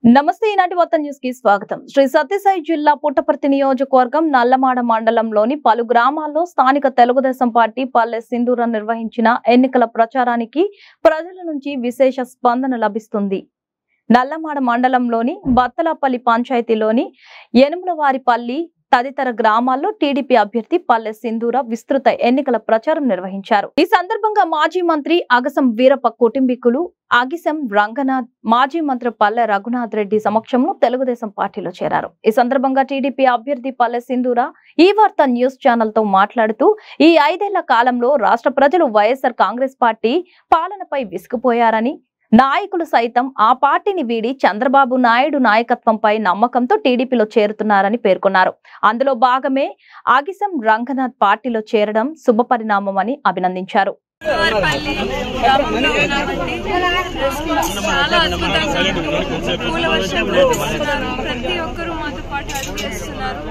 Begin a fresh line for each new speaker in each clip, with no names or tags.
నమస్తే ఈనాటి వార్త న్యూస్ కి స్వాగతం శ్రీ సత్యసాయి జిల్లా పుట్టపర్తి నియోజకవర్గం నల్లమాడ మండలంలోని పలు గ్రామాల్లో స్థానిక తెలుగుదేశం పార్టీ పల్లె సింధూరం నిర్వహించిన ఎన్నికల ప్రచారానికి ప్రజల నుంచి విశేష స్పందన లభిస్తుంది నల్లమాడ మండలంలోని బత్తలపల్లి పంచాయతీలోని యనుమలవారిపల్లి తదితర గ్రామాల్లో టీడీపీ అభ్యర్థి పల్లె సింధూర విస్తృత ఎన్నికల ప్రచారం నిర్వహించారు ఈ సందర్భంగా మాజీ మంత్రి అగసం వీరప్ప కుటుంబీకులు అగిసం రంగనాథ్ మాజీ మంత్రి పల్లె రఘునాథ్ రెడ్డి సమక్షంలో తెలుగుదేశం పార్టీలో చేరారు ఈ సందర్భంగా టీడీపీ అభ్యర్థి పల్లె సింధూర ఈ వార్త న్యూస్ ఛానల్ తో మాట్లాడుతూ ఈ ఐదేళ్ల కాలంలో రాష్ట్ర ప్రజలు వైఎస్ఆర్ కాంగ్రెస్ పార్టీ పాలనపై విసిగిపోయారని నాయకులు సైతం ఆ పార్టీని వీడి చంద్రబాబు నాయుడు నాయకత్వంపై నమ్మకంతో టీడీపీలో చేరుతున్నారని పేర్కొన్నారు అందులో భాగమే ఆగిసం రంగనాథ్ పార్టీలో చేరడం శుభపరిణామమని అభినందించారు
వారిపల్లి గ్రామంలో ఉన్నామండి చాలా అద్భుతంగా పూల వర్షం కురిపిస్తున్నారు ప్రతి ఒక్కరూ మాతో పాటు అడుగు చేస్తున్నారు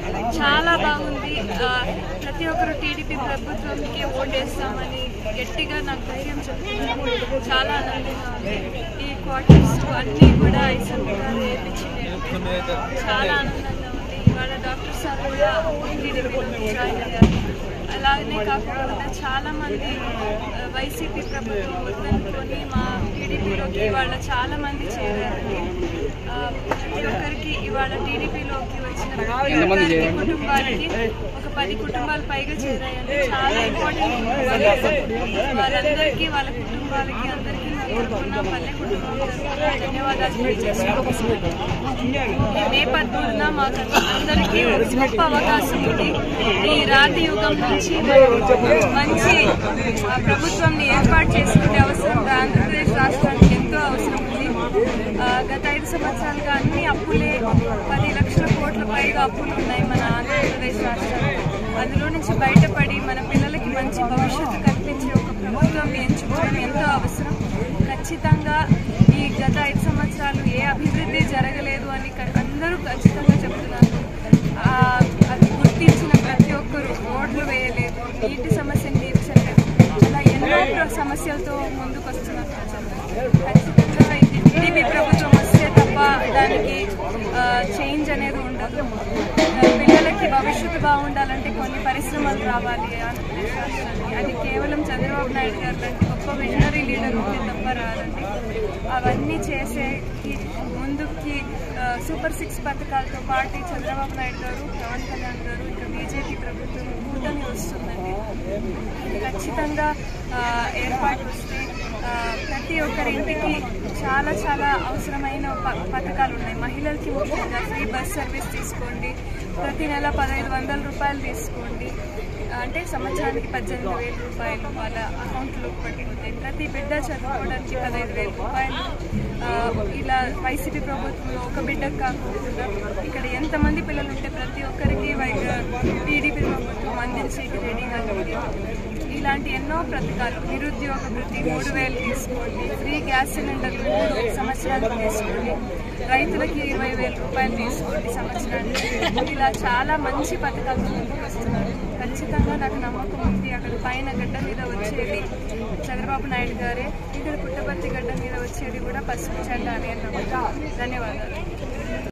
చాలా బాగుంది ఆ, ప్రతి ఒక్కరు టీడీపీ ప్రభుత్వంకి ఓటేస్తామని గట్టిగా నాకు ధైర్యం చెప్తున్నారు చాలా ఆనందంగా ఉంది ఈ క్వార్టర్స్ అన్నీ కూడా ఈ సంతకాలు వేయించింది చాలా ఆనందంగా ఉంది ఇవాళ డాక్టర్ సార్ కూడా టీడీపీలో జాయిన్ అయ్యారు అలాగనే కాకుండా చాలా మంది ఆ, వైసీపీ ప్రభుత్వం వద్దనుకొని మా టీడీపీలోకి ఇవాళ చాలా మంది చేరారండి ఆ, ప్రతి ఒక్కరికి ఇవాళ టీడీపీలోకి వచ్చిన ప్రతి ఒక్కరికి కుటుంబానికి ఒక పది కుటుంబాలు పైగా చేరాయండి చాలా ఇంపార్టెంట్ కుటుంబాలు వాళ్ళందరికీ వాళ్ళ కుటుంబాలకి అందరికీ నా తరఫున పల్లె కుటుంబం తరఫున ధన్యవాదాలు తెలియజేసుకుంటున్నాను ఈ మే పద్మూడున మాకు అందరికీ ఒక గొప్ప అవకాశం ఉంది ఈ రాతి యుగం నుంచి మనం మంచి ఆ, ప్రభుత్వంని ఏర్పాటు చేసుకునే అవసరం ఆంధ్రప్రదేశ్ రాష్ట్రానికి ఎంతో అవసరం ఉంది ఆ, గత ఐదు సంవత్సరాలుగా అన్ని అప్పులే పది లక్షల కోట్ల పైగా అప్పులు ఉన్నాయి మన ఆంధ్రప్రదేశ్ రాష్ట్రానికి అందులో నుంచి బయటపడి మన పిల్లలకి మంచి భవిష్యత్తు కల్పించే ఒక ప్రభుత్వం ఎంచుకోవడం ఎంతో అవసరం ఖచ్చితంగా ఈ గత ఐదు సంవత్సరాలు ఏ అభివృద్ధి జరగలేదు అని క- అందరూ ఖచ్చితంగా చెప్తున్నారు ఆ, అది గుర్తించిన ప్రతి ఒక్కరూ ఓట్లు వేయలేదు నీటి సమస్యను తీర్చలేదు ఇలా ఎన్నో ప్ర- సమస్యలతో ముందుకు వస్తున్నారు ప్రజలు ఖచ్చితంగా ఇది టీడీపీ ప్రభుత్వం వస్తే తప్ప దానికి చేంజ్ అనేది ఉండదు ఆ, పిల్లలకి భవిష్యత్తు బాగుండాలంటే కొన్ని పరిశ్రమలు రావాలి ఆంధ్రప్రదేశ్ రాష్ట్రానికి అది కేవలం చంద్రబాబు నాయుడు గారు లాంటి గొప్ప విజనరీ లీడర్ ఉంటే తప్ప రాదండి అవన్నీ చేసే ముందుకి ఆ, సూపర్ సిక్స్ పథకాలతో పాటు చంద్రబాబు నాయుడు గారు పవన్ కళ్యాణ్ గారు ఇంకా బీజేపీ ప్రభుత్వం కూటమి వస్తుందండి ఇది ఖచ్చితంగా ఆ, ఏర్పాటు వస్తే ఆ, ప్రతి ఒక్కరి ఇంటికి చాలా చాలా అవసరమైన ప- పథకాలు ఉన్నాయి మహిళలకి ముఖ్యంగా ఫ్రీ బస్ సర్వీస్ తీసుకోండి ప్రతి నెల పదహైదు వందల రూపాయలు తీసుకోండి అంటే సంవత్సరానికి పద్దెనిమిది వేల రూపాయలు వాళ్ళ అకౌంట్లో పట్టుకుంటాయి ప్రతి బిడ్డ చదువుకోవడానికి పదహైదు వేల రూపాయలు ఆ, ఇలా వైసీపీ ప్రభుత్వంలో ఒక బిడ్డకు కాకుండా ఇక్కడ ఎంతమంది పిల్లలు ఉంటే ప్రతి ఒక్కరికి టీడీపీ ప్రభుత్వం అందించేకి రెడీగా ఉంది ఇలాంటి ఎన్నో పథకాలు నిరుద్యోగ వృత్తి మూడు వేలు తీసుకోండి ఫ్రీ గ్యాస్ సిలిండర్లు మూడు సంవత్సరాలు తీసుకోండి రైతులకి ఇరవై వేల రూపాయలు తీసుకోండి సంవత్సరానికి ఇలా చాలా మంచి పథకాలు ముందుకు వస్తున్నారు ఖచ్చితంగా నాకు నమ్మకం ఉంది అక్కడ పైన గడ్డ మీద వచ్చేది చంద్రబాబు నాయుడు గారే ఇక్కడ పుట్టపర్తి గడ్డ మీద వచ్చేది కూడా పసుపు చెండాలి అని నమ్మకం ధన్యవాదాలు